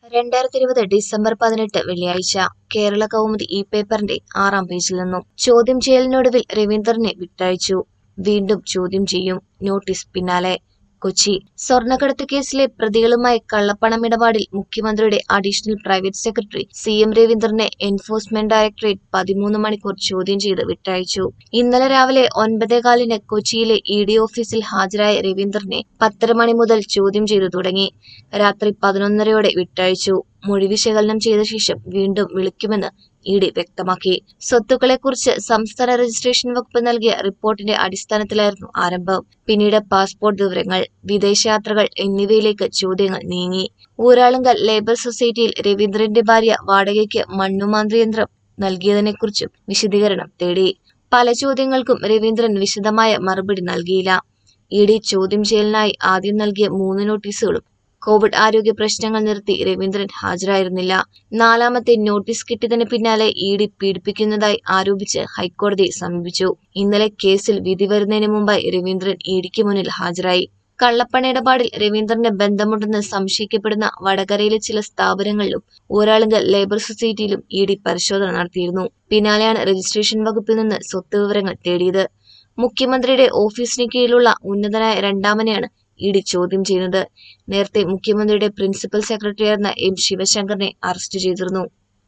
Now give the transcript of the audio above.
രണ്ടായിരത്തി ഇരുപത് ഡിസംബർ പതിനെട്ട് വെള്ളിയാഴ്ച കേരള കൗമുദി ഇ പേപ്പറിന്റെ ആറാം പേജിൽ നിന്നും ചോദ്യം ചെയ്യലിനൊടുവിൽ രവീന്ദ്രനെ വിട്ടയച്ചു വീണ്ടും ചോദ്യം ചെയ്യും നോട്ടീസ് പിന്നാലെ കൊച്ചി സ്വർണ്ണക്കടത്ത് കേസിലെ പ്രതികളുമായി കള്ളപ്പണമിടപാടിൽ മുഖ്യമന്ത്രിയുടെ additional private secretary C M രവീന്ദ്രനെ എൻഫോഴ്സ്മെന്റ് ഡയറക്ടറേറ്റ് പതിമൂന്ന് മണിക്കൂർ ചോദ്യം ചെയ്ത് വിട്ടയച്ചു ഇന്നലെ രാവിലെ ഒൻപതേകാലിന് കൊച്ചിയിലെ ഇ ഡി ഓഫീസിൽ ഹാജരായ രവീന്ദ്രനെ പത്തര മണി മുതൽ ചോദ്യം ചെയ്തു തുടങ്ങി രാത്രി പതിനൊന്നരയോടെ വിട്ടയച്ചു മൊഴി വിശകലനം ചെയ്ത ശേഷം വീണ്ടും വിളിക്കുമെന്ന് ഇ ഡി വ്യക്തമാക്കി സ്വത്തുക്കളെക്കുറിച്ച് സംസ്ഥാന രജിസ്ട്രേഷൻ വകുപ്പ് നൽകിയ റിപ്പോർട്ടിന്റെ അടിസ്ഥാനത്തിലായിരുന്നു ആരംഭം പിന്നീട് പാസ്പോർട്ട് വിവരങ്ങൾ വിദേശയാത്രകൾ എന്നിവയിലേക്ക് ചോദ്യങ്ങൾ നീങ്ങി ഊരാളുങ്കൽ ലേബർ സൊസൈറ്റിയിൽ രവീന്ദ്രന്റെ ഭാര്യ വാടകയ്ക്ക് മണ്ണുമാന്ത്രി യന്ത്രം നൽകിയതിനെക്കുറിച്ചും വിശദീകരണം തേടി പല ചോദ്യങ്ങൾക്കും രവീന്ദ്രൻ വിശദമായ മറുപടി നൽകിയില്ല ഇ ഡി ചോദ്യം ചെയ്യലിനായി ആദ്യം നൽകിയ മൂന്ന് നോട്ടീസുകളും കോവിഡ് ആരോഗ്യ പ്രശ്നങ്ങൾ നിർത്തി രവീന്ദ്രൻ ഹാജരായിരുന്നില്ല നാലാമത്തെ നോട്ടീസ് കിട്ടിയതിന് പിന്നാലെ ഇ ഡി പീഡിപ്പിക്കുന്നതായി ആരോപിച്ച് ഹൈക്കോടതിയെ സമീപിച്ചു ഇന്നലെ കേസിൽ വിധി വരുന്നതിന് മുമ്പായി രവീന്ദ്രൻ ഇ ഡിക്ക് മുന്നിൽ ഹാജരായി കള്ളപ്പണ ഇടപാടിൽ രവീന്ദ്രന് ബന്ധമുണ്ടെന്ന് സംശയിക്കപ്പെടുന്ന വടകരയിലെ ചില സ്ഥാപനങ്ങളിലും ഊരാളുങ്കൽ ലേബർ സൊസൈറ്റിയിലും ഇ ഡി പരിശോധന നടത്തിയിരുന്നു പിന്നാലെയാണ് രജിസ്ട്രേഷൻ വകുപ്പിൽ നിന്ന് സ്വത്ത് വിവരങ്ങൾ തേടിയത് മുഖ്യമന്ത്രിയുടെ ഓഫീസിന് കീഴിലുള്ള ഉന്നതനായ രണ്ടാമനെയാണ് ഇ ഡി ചോദ്യം ചെയ്യുന്നത് നേരത്തെ മുഖ്യമന്ത്രിയുടെ പ്രിൻസിപ്പൽ സെക്രട്ടറിയായിരുന്ന എം ശിവശങ്കറിനെ അറസ്റ്റ് ചെയ്തിരുന്നു